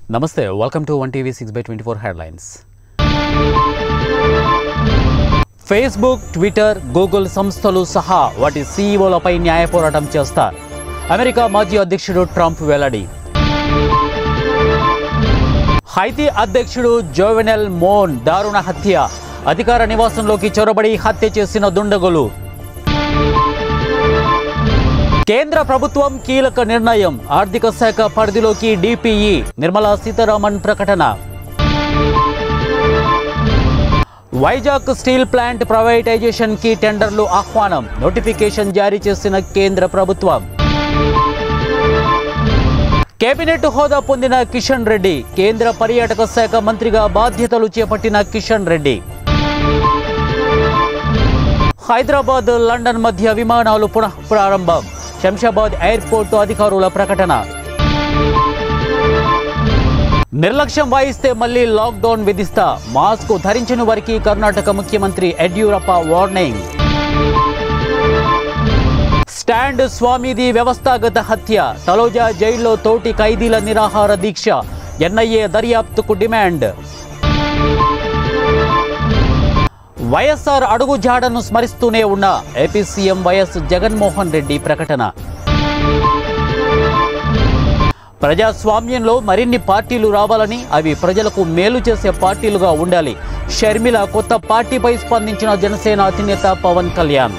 నమస్తే welcome to one TV six by twenty four headlines Facebook Twitter Google సంస్థలు సహా వాటి సీఈఓలపై న్యాయ పోరాటం చేస్తారు అమెరికా మాజీ అధ్యక్షుడు ట్రంప్ వెల్లడి హైతీ అధ్యక్షుడు జోవెనెల్ మోన్ దారుణ హత్య అధికార నివాసంలోకి చొరబడి హత్య చేసిన దుండగులు కేంద్ర ప్రభుత్వం కీలక నిర్ణయం ఆర్థిక శాఖ పరిధిలోకి డిపిఈ నిర్మలా సీతారామన్ ప్రకటన వైజాగ్ స్టీల్ ప్లాంట్ ప్రైవేటైజేషన్ కి టెండర్లు ఆహ్వానం నోటిఫికేషన్ జారీ చేసిన కేంద్ర ప్రభుత్వం కేబినెట్ హోదా పొందిన కిషన్ రెడ్డి కేంద్ర పర్యాటక శాఖ మంత్రిగా బాధ్యతలు చేపట్టిన కిషన్ రెడ్డి హైదరాబాద్ లండన్ మధ్య విమానాలు పునః ప్రారంభం శంషాబాద్ ఎయిర్పోర్టు అధికారుల ప్రకటన నిర్లక్ష్యం వాయిస్తే మళ్లీ లాక్డౌన్ విధిస్తా మాస్క్ ధరించిన వారికి కర్ణాటక ముఖ్యమంత్రి యడ్యూరప్ప వార్నింగ్ స్టాండ్ స్వామిది వ్యవస్థాగత హత్య తలోజా జైల్లో తోటి ఖైదీల నిరాహార దీక్ష ఎన్ఐఏ దర్యాప్తుకు డిమాండ్ వైఎస్ఆర్ అడుగు జాడను స్మరిస్తూనే ఉన్న AP CM YS Jaganmohan Reddy ప్రకటన ప్రజాస్వామ్యంలో మరిన్ని పార్టీలు రావాలని అవి ప్రజలకు మేలు చేసే పార్టీలుగా ఉండాలి షర్మిల కొత్త పార్టీపై స్పందించిన జనసేన అధినేత పవన్ కళ్యాణ్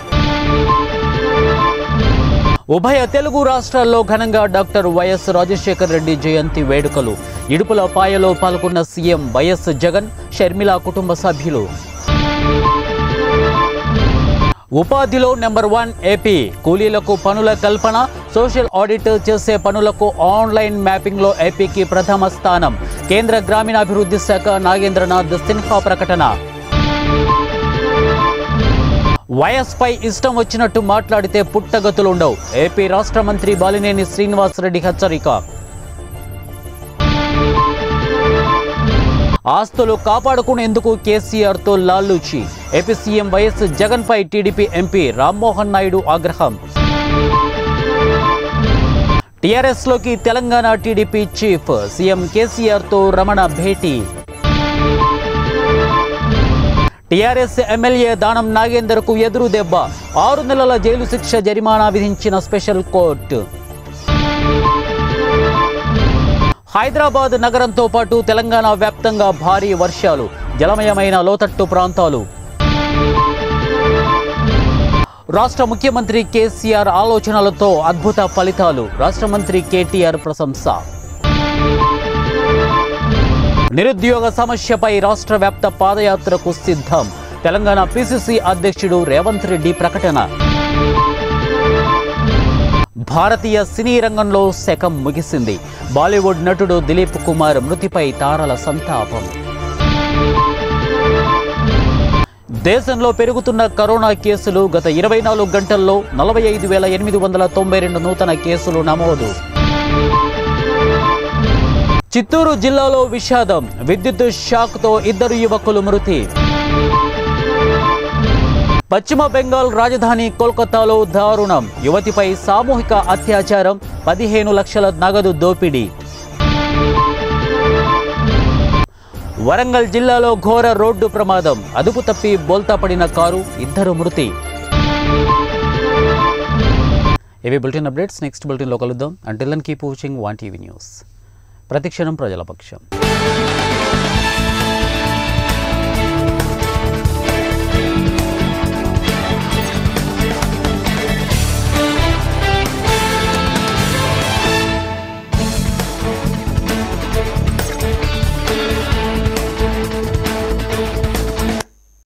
ఉభయ తెలుగు రాష్ట్రాల్లో ఘనంగా డాక్టర్ వైఎస్ రాజశేఖర్ రెడ్డి జయంతి వేడుకలు ఇడుపుల పాయలో పాల్గొన్న సీఎం వైఎస్ జగన్ షర్మిల కుటుంబ సభ్యులు ఉపాధిలో నెంబర్ వన్ ఏపీ కూలీలకు పనుల కల్పన సోషల్ ఆడిట్ చేసే పనులకు ఆన్లైన్ మ్యాపింగ్లో ఏపీకి ప్రథమ స్థానం కేంద్ర గ్రామీణాభివృద్ధి శాఖ నాగేంద్రనాథ్ సిన్హా ప్రకటన వైఎస్పై ఇష్టం వచ్చినట్టు మాట్లాడితే పుట్టగతులుండవు ఏపీ రాష్ట్ర మంత్రి బాలినేని శ్రీనివాసరెడ్డి హెచ్చరిక ఆస్తులు కాపాడుకునేందుకు కేసీఆర్తో లాలూచి ఏపీ సీఎం వైఎస్ జగన్ పై టీడీపీ ఎంపీ రామ్మోహన్ నాయుడు ఆగ్రహం టీఆర్ఎస్ లోకి Telangana TDP chief CM KCR తో రమణ భేటీ టీఆర్ఎస్ ఎమ్మెల్యే దానం నాగేందర్ కు ఎదురు దెబ్బ ఆరు నెలల జైలు శిక్ష జరిమానా విధించిన స్పెషల్ కోర్టు హైదరాబాద్ నగరంతో పాటు తెలంగాణ వ్యాప్తంగా భారీ వర్షాలు జలమయమైన లోతట్టు ప్రాంతాలు రాష్ట్ర ముఖ్యమంత్రి కేసీఆర్ ఆలోచనలతో అద్భుత ఫలితాలు రాష్ట్ర మంత్రి కేటీఆర్ ప్రశంస నిరుద్యోగ సమస్యపై రాష్ట్ర వ్యాప్త పాదయాత్రకు సిద్ధం తెలంగాణ పిసిసి అధ్యక్షుడు రేవంత్ రెడ్డి ప్రకటన భారతీయ సినీ రంగంలో శకం ముగిసింది బాలీవుడ్ నటుడు దిలీప్ కుమార్ మృతిపై తారల సంతాపం దేశంలో పెరుగుతున్న కరోనా కేసులు గత ఇరవై నాలుగు గంటల్లో నలభై ఐదు వేల ఎనిమిది వందల తొంభై రెండు నూతన కేసులు నమోదు చిత్తూరు జిల్లాలో విషాదం విద్యుత్ షాక్తో ఇద్దరు యువకులు మృతి పశ్చిమ బెంగాల్ రాజధాని కోల్కతాలో దారుణం యువతిపై సామూహిక అత్యాచారం పదిహేను లక్షల నగదు దోపిడీ వరంగల్ జిల్లాలో ఘోర రోడ్డు ప్రమాదం అదుపు తప్పి బోల్తా పడిన కారు ఇద్దరు మృతి ఇవి బులెటిన్ అప్డేట్స్ నెక్స్ట్ బులెటిన్లో కలుద్దాం until keep watching one TV news ప్రతిక్షణం ప్రజల పక్షం